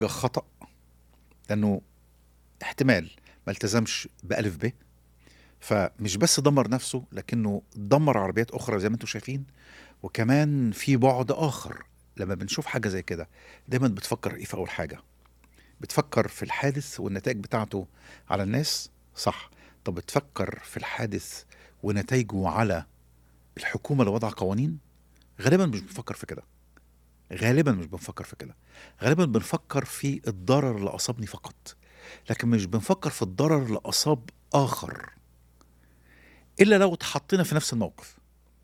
خطأ لأنه احتمال ما التزمش بألف ب فمش بس دمر نفسه لكنه دمر عربيات أخرى زي ما انتم شايفين وكمان في بعد آخر لما بنشوف حاجة زي كده دايما بتفكر إيه في أول حاجة بتفكر في الحادث والنتائج بتاعته على الناس صح طب بتفكر في الحادث ونتائجه على الحكومة اللي وضع قوانين غالبا مش بنفكر في كده غالبا مش بنفكر في كده غالبا بنفكر في الضرر اللي أصابني فقط لكن مش بنفكر في الضرر اللي أصاب آخر إلا لو اتحطينا في نفس الموقف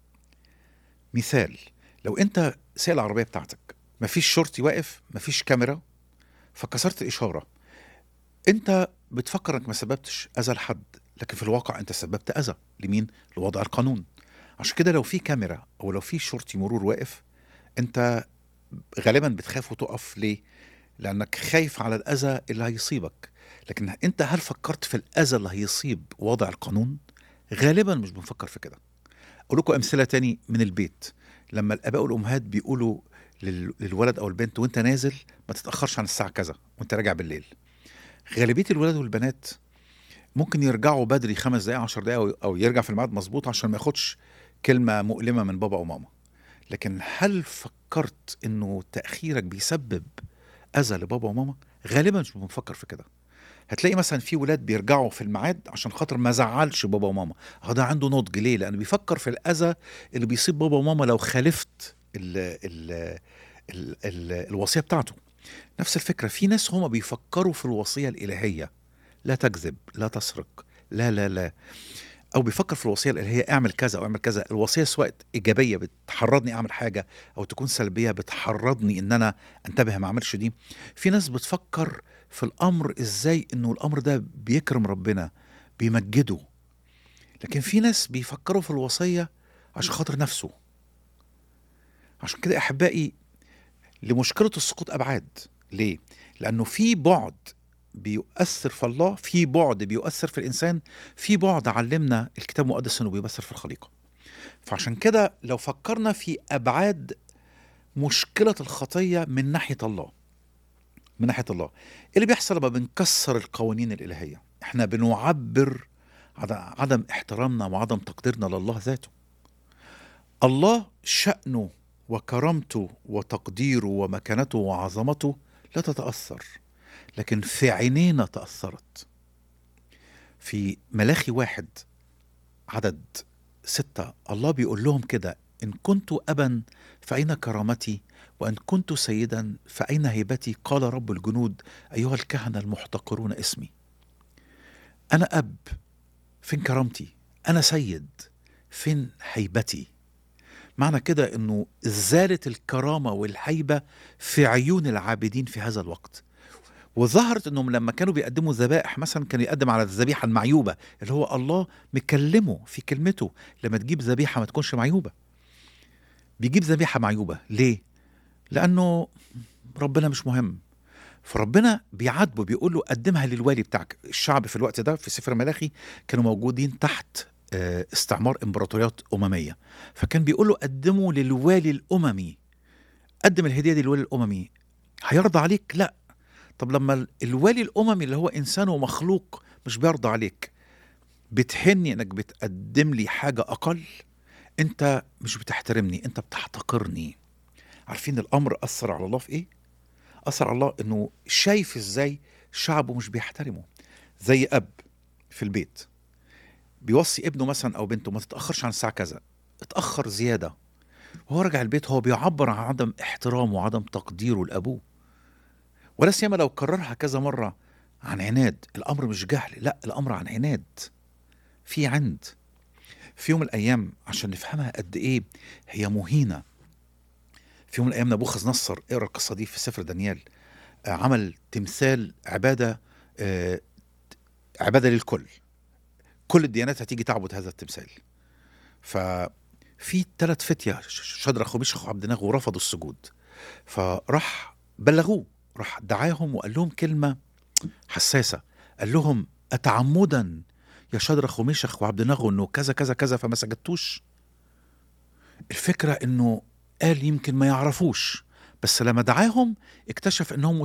مثال لو أنت سايق العربية بتاعتك مفيش شرطي واقف مفيش كاميرا فكسرت الإشارة أنت بتفكر إنك ما سببتش أذى لحد لكن في الواقع أنت سببت أذى لمين؟ لوضع القانون عشان كده لو في كاميرا أو لو في شرطي مرور واقف أنت غالبا بتخاف وتقف ليه؟ لأنك خايف على الأذى اللي هيصيبك لكن أنت هل فكرت في الأذى اللي هيصيب وضع القانون؟ غالبا مش بنفكر في كده أقول لكم أمثلة تاني من البيت لما الآباء والأمهات بيقولوا لل- للولد أو البنت وأنت نازل ما تتأخرش عن الساعة كذا وأنت راجع بالليل غالبية الولاد والبنات ممكن يرجعوا بدري خمس دقايق عشر دقايق أو- أو يرجع في الميعاد مظبوط عشان ما ياخدش كلمة مؤلمة من بابا أو ماما لكن هل فكرت إنه تأخيرك بيسبب أذى لبابا وماما؟ غالبا مش بنفكر في كده هتلاقي مثلا في ولاد بيرجعوا في الميعاد عشان خاطر ما زعلش بابا وماما هو ده عنده نضج ليه لانه بيفكر في الاذى اللي بيصيب بابا وماما لو خالفت ال ال ال ال الوصيه بتاعته نفس الفكره في ناس هما بيفكروا في الوصيه الالهيه لا تكذب لا تسرق لا لا لا او بيفكر في الوصيه الالهيه اعمل كذا او اعمل كذا الوصيه سواء ايجابيه بتحرضني اعمل حاجه او تكون سلبيه بتحرضني ان انا انتبه ما اعملش دي في ناس بتفكر في الامر ازاي انه الامر ده بيكرم ربنا بيمجده لكن في ناس بيفكروا في الوصيه عشان خاطر نفسه عشان كده احبائي لمشكله السقوط ابعاد ليه لانه في بعد بيؤثر في الله في بعد بيؤثر في الانسان في بعد علمنا الكتاب المقدس انه بيؤثر في الخليقه فعشان كده لو فكرنا في ابعاد مشكله الخطيه من ناحيه الله من ناحيه الله ايه اللي بيحصل لما بنكسر القوانين الالهيه احنا بنعبر عن عدم احترامنا وعدم تقديرنا لله ذاته الله شأنه وكرامته وتقديره ومكانته وعظمته لا تتأثر لكن في عينينا تأثرت في ملاخي واحد عدد ستة الله بيقول لهم كده إن كنت أبا فأين كرامتي وإن كنت سيدا فأين هيبتي قال رب الجنود أيها الكهنة المحتقرون اسمي أنا أب فين كرامتي أنا سيد فين هيبتي معنى كده أنه زالت الكرامة والهيبة في عيون العابدين في هذا الوقت وظهرت انهم لما كانوا بيقدموا ذبائح مثلا كان يقدم على الذبيحه المعيوبه اللي هو الله مكلمه في كلمته لما تجيب ذبيحه ما تكونش معيوبه بيجيب ذبيحه معيوبه ليه لانه ربنا مش مهم فربنا بيعاتبه بيقول له قدمها للوالي بتاعك الشعب في الوقت ده في سفر ملاخي كانوا موجودين تحت آه، استعمار امبراطوريات امميه فكان بيقول له قدمه للوالي الاممي قدم الهديه دي للوالي الاممي هيرضى عليك لا طب لما ال- الوالي الاممي اللي هو انسان ومخلوق مش بيرضى عليك بتهني انك بتقدم لي حاجه اقل انت مش بتحترمني انت بتحتقرني عارفين الامر اثر على الله في ايه اثر على الله انه شايف ازاي شعبه مش بيحترمه زي اب في البيت بيوصي ابنه مثلا او بنته ما تتاخرش عن الساعه كذا اتاخر زياده وهو راجع البيت هو بيعبر عن عدم احترامه وعدم تقديره لابوه ولا سيما لو كررها كذا مره عن عناد الامر مش جهل لا الامر عن عناد في عند في يوم من الايام عشان نفهمها قد ايه هي مهينه في يوم من الايام نبوخذ نصر اقرا القصه دي في سفر دانيال آه، عمل تمثال عباده آه، عباده للكل كل الديانات هتيجي تعبد هذا التمثال ففي ثلاث فتية ش- شدرخ وميشخ وعبد ناغو رفضوا السجود فراح بلغوه راح دعاهم وقال لهم كلمة حساسة قال لهم أتعمدا يا شدرخ وميشخ وعبد ناغو انه كذا كذا كذا فما سجدتوش الفكرة انه قال يمكن ما يعرفوش بس لما دعاهم اكتشف انهم